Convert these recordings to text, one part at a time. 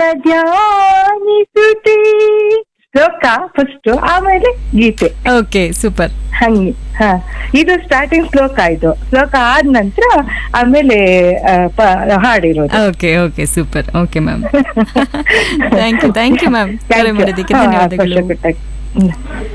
ನಿನ್ನ ಧ್ಯಾನಿಸುತ್ತೆ ಶ್ಲೋಕ ಫಸ್ಟ್ ಆಮೇಲೆ ಗೀತೆ ಓಕೆ ಸೂಪರ್ ಹಂಗೆ ಹ ಇದು ಸ್ಟಾರ್ಟಿಂಗ್ ಶ್ಲೋಕ ಇದು ಶ್ಲೋಕ ಆದ ನಂತರ ಆಮೇಲೆ ಆ, ಪ- ಹಾಡಿರೋದು okay okay super okay ma'am thank you thank you ma'am Thank ಕರೆ you. ಮಾಡಿದ್ದಕ್ಕೆ ಹಾ, ಧನ್ಯವಾದಗಳು ಅವಕಾಶ ಕೊಟ್ಟಕ್ಕೆ. ಹ್ಮ್.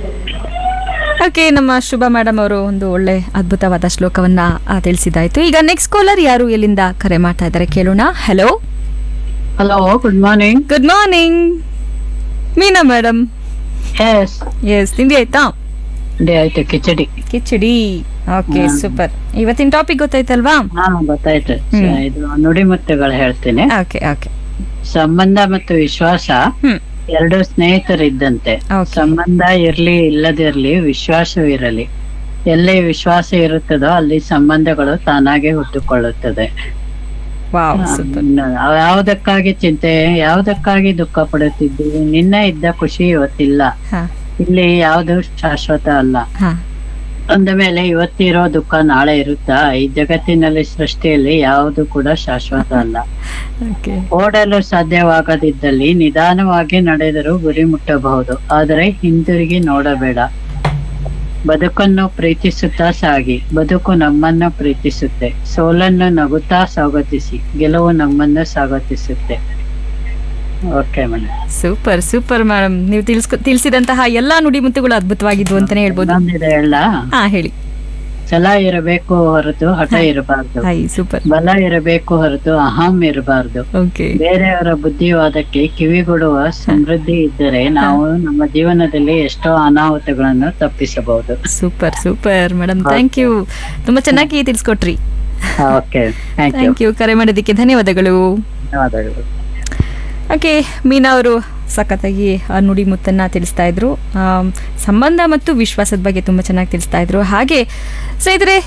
ಓಕೆ ನಮ್ಮ ಶುಭ ಮೇಡಮ್ ಅವರು ಒಂದು ಒಳ್ಳೆ ಅದ್ಭುತವಾದ ಶ್ಲೋಕವನ್ನ ಆ, ತಿಳಿಸಿದಾಯ್ತು ಈಗ ನೆಕ್ಸ್ಟ್ ಕಾಲರ್ ಯಾರು ಎಲ್ಲಿಂದ ಕರೆ ಮಾಡ್ತಾ ಇದ್ದಾರೆ ಕೇಳೋಣ hello hello good morning good morning Meena madam yes yes ತಿಂಡಿ ಆಯ್ತಾ ಡೇ ಆಯ್ತು ಕಿಚಡಿ ಕಿಚಡಿ ಓಕೆ ಹ್ಮ್. ಸೂಪರ್ ಇವತ್ತಿನ ಟಾಪಿಕ್ ಗೊತ್ತಾಯ್ತಲ್ವಾ ಹಾ ಗೊತ್ತಾಯ್ತು ಹ್ಮ್. ಇದು ನುಡಿಮುತ್ತುಗಳು ಹೇಳ್ತೀನಿ ಓಕೆ ಓಕೆ ಸಂಬಂಧ ಮತ್ತು ವಿಶ್ವಾಸ ಹ್ಮ್ ಎರಡು ಸ್ನೇಹಿತರಿದ್ದಂತೆ Okay. ಸಂಬಂಧ ಇರ್ಲಿ ಇಲ್ಲದಿರ್ಲಿ ವಿಶ್ವಾಸವಿರಲಿ ಎಲ್ಲಿ ವಿಶ್ವಾಸ ಇರುತ್ತದೋ ಅಲ್ಲಿ ಸಂಬಂಧಗಳು ತಾನಾಗೆ ಹುಟ್ಟುಕೊಳ್ಳುತ್ತದೆ ವಾವ್ ಸೂಪರ್ ಆ, ಯಾವುದಕ್ಕಾಗಿ ಚಿಂತೆ ಯಾವುದಕ್ಕಾಗಿ ದುಃಖ ಪಡುತ್ತಿದ್ದೀವಿ ನಿನ್ನೆ ಇದ್ದ ಖುಷಿ ಇವತ್ತಿಲ್ಲ ಹಾ ಇಲ್ಲಿ ಯಾವುದು ಶಾಶ್ವತ ಅಲ್ಲ ಹಾ ಅಂದ ಮೇಲೆ ಇವತ್ತಿರೋ ದುಃಖ ನಾಳೆ ಇರುತ್ತಾ ಈ ಜಗತ್ತಿನಲ್ಲಿ ಸೃಷ್ಟಿಯಲ್ಲಿ ಯಾವುದು ಕೂಡ ಶಾಶ್ವತ ಅಲ್ಲ ಓಕೆ ಓಡಲು ಸಾಧ್ಯವಾಗದಿದ್ದಲ್ಲಿ ನಿಧಾನವಾಗಿ ನಡೆದರೂ ಗುರಿ ಮುಟ್ಟಬಹುದು ಆದರೆ ಹಿಂದಿರುಗಿ ನೋಡಬೇಡ ಬದುಕನ್ನು ಪ್ರೀತಿಸುತ್ತಾ ಸಾಗಿ ಬದುಕು ನಮ್ಮನ್ನು ಪ್ರೀತಿಸುತ್ತೆ ಸೋಲನ್ನು ನಗುತ್ತಾ ಸ್ವಾಗತಿಸಿ ಗೆಲುವು ನಮ್ಮನ್ನು ಸ್ವಾಗತಿಸುತ್ತೆ okay madam super super madam ನೀವು ತಿಳಿಸ್ಕೊ ತಿಳಿಸಿದಂತಹ ಎಲ್ಲಾ ನುಡಿಮುತ್ತುಗಳು ಅದ್ಭುತವಾಗಿದ್ವು ಅಂತಾನೆ ಹೇಳ್ಬೋದು ಇನ್ನೊಂದಿದೆ ಹೇಳ ಹಾ ಹೇಳಿ ಛಲ ಇರಬೇಕು ಹೊರತು ಹಠ ಇರಬಾರ್ದು ಹಾಯ್ ಸೂಪರ್ ಬಲ ಇರಬೇಕು ಹೊರತು ಅಹಂ ಇರಬಾರ್ದು ಓಕೆ ಬೇರೆಯವರ ಬುದ್ಧಿವಾದಕ್ಕೆ ಕಿವಿಗೊಡುವ ಸಮೃದ್ಧಿ ಇದ್ದರೆ ನಾವು ನಮ್ಮ ಜೀವನದಲ್ಲಿ ಎಷ್ಟೋ ಅನಾಹುತಗಳನ್ನು ತಪ್ಪಿಸಬಹುದು super super madam thank you ತುಂಬಾ ಚೆನ್ನಾಗಿ ತಿಳಿಸ್ಕೊಟ್ರಿ okay thank you thank you ಕರೆ ಮಾಡೋದಕ್ಕೆ ಧನ್ಯವಾದಗಳು ಧನ್ಯವಾದಗಳು ಓಕೆ ಮೀನಾ ಅವರು ಸಖತ್ತಾಗಿ ಆ ನುಡಿ ಮುತ್ತನ್ನ ತಿಳಿಸ್ತಾ ಇದ್ರು ಆಮ್, ಸಂಬಂಧ ಮತ್ತು ವಿಶ್ವಾಸದ ಬಗ್ಗೆ ತುಂಬ ಚೆನ್ನಾಗಿ ತಿಳಿಸ್ತಾ ಇದ್ರು ಹಾಗೆ ಸ್ನೇಹಿತರೆ